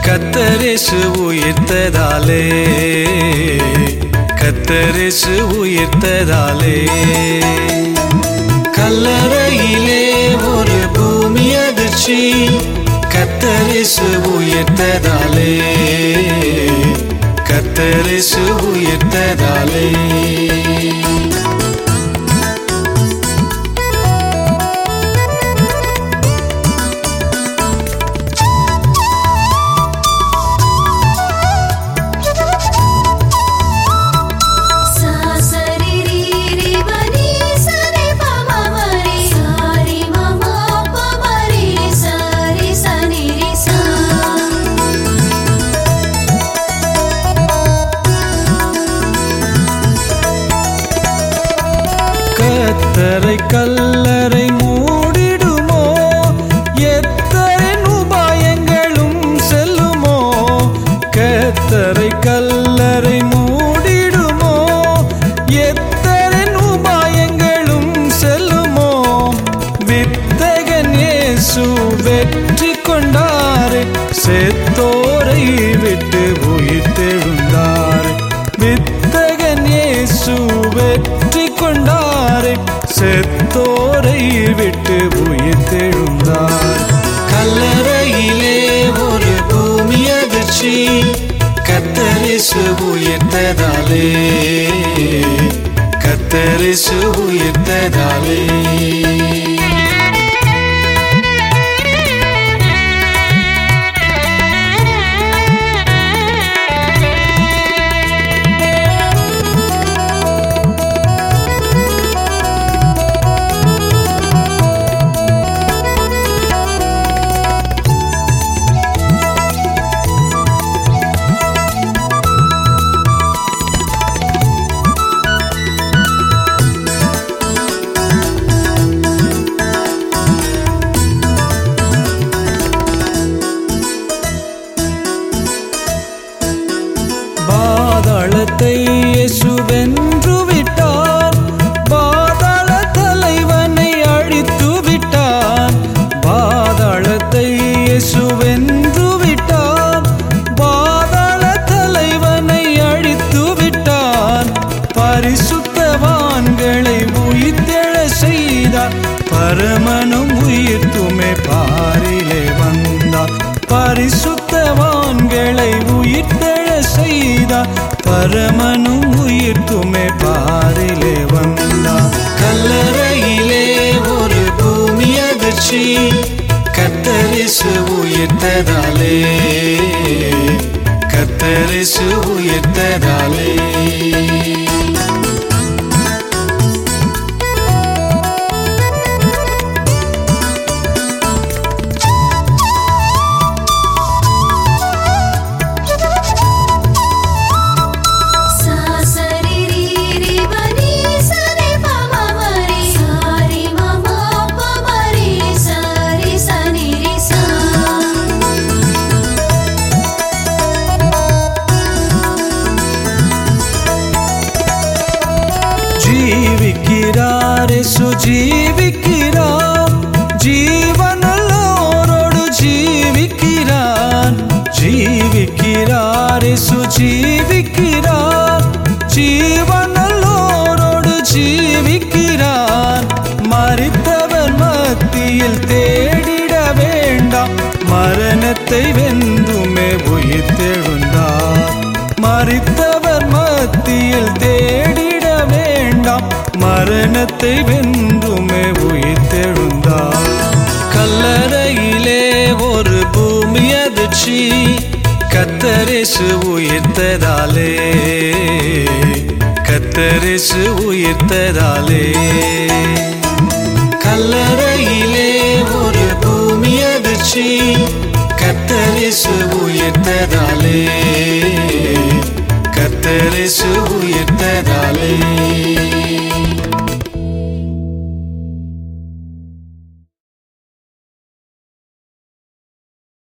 கத்தரிசு உயிர்த்ததாலே கத்தரிசு உயிர்த்ததாலே கல்லறையிலே ஒரு பூமி அதிர்ச்சி கத்தரிசு உயிர்த்ததாலே கத்தரிசு உயிர்த்ததாலே सा सरि रि रि वनि सरि प म म रि सारि म म प म रि सारि सनि रि सा கத்தரை கல்லறை மூடிடுமோ எத்தனை உபாயங்களும் செல்லுமோ கத்தரை கல்லறை மூடிடுமோ எத்தனை உபாயங்களும் செல்லுமோ வித்தகன் இயேசு வெற்றி கொண்டாரே செத்தோரை விட்டு உயிர் தெழுந்தாரே வித்தகன் இயேசு வெற்றி கொண்டாரே செத்தோரை விட்டு உயிர் தெழுந்தார் கல்லறையிலே ஒரு பூமி அதிர்ச்சி கத்தரிசு உயிர்த்ததாலே கத்தரிசு உயிர்த்ததாலே பாதாளத்தை இயேசு வென்று விட்டார் பாதாள தலைவனை அழித்து விட்டார் பாதாளத்தை இயேசு வென்று விட்டார் பாதாள தலைவனை அழித்து விட்டார் பரிசுத்தவான்களை உயிர்த்தெழ செய்தார் பரமனும் உயிர்த்துமே பாரிலே வந்தார் பரிசுத்தவான்களை உயிர்த்தெழ செய்தார் பரமனும் உயிர்த்துமே பாரிலே வந்தார் கல்லறையிலே ஒரு பூமி அதிர்ச்சி கத்தரிசு உயிர்த்ததாலே கத்தரிசு உயிர்த்ததாலே सा सरि रि रि वनि सरि प म म रि सारि म म प म रि सारि सनि रि सा ஜீவிக்கிறார் இயேசு ஜீவிக்கிறார் ஜீவனல்லோரோடு ஜீவிக்கிறார் ஜீவிக்கிறார் இயேசு ஜீவிக்கிறார் ஜீவனல்லோரோடு ஜீவிக்கிறார் மறித்தவர் மத்தியில் தேடிட வேண்டாம் மரணத்தை வென்றுமே உயிர் தெழுந்தார் மறித்தவர் மத்தியில் தேடிட வேண்டாம் மரணத்தை வென்றுமே உயிர் தெழுந்தார் கல்லறையிலே ஒரு பூமி அதிர்ச்சி கத்தரிசு உயிர்த்ததாலே கத்தரிசு உயிர்த்ததாலே கல்லறையிலே ஒரு பூமி அதிர்ச்சி கத்தரிசு உயிர்த்ததாலே கத்தரிசு உயிர்த்ததாலே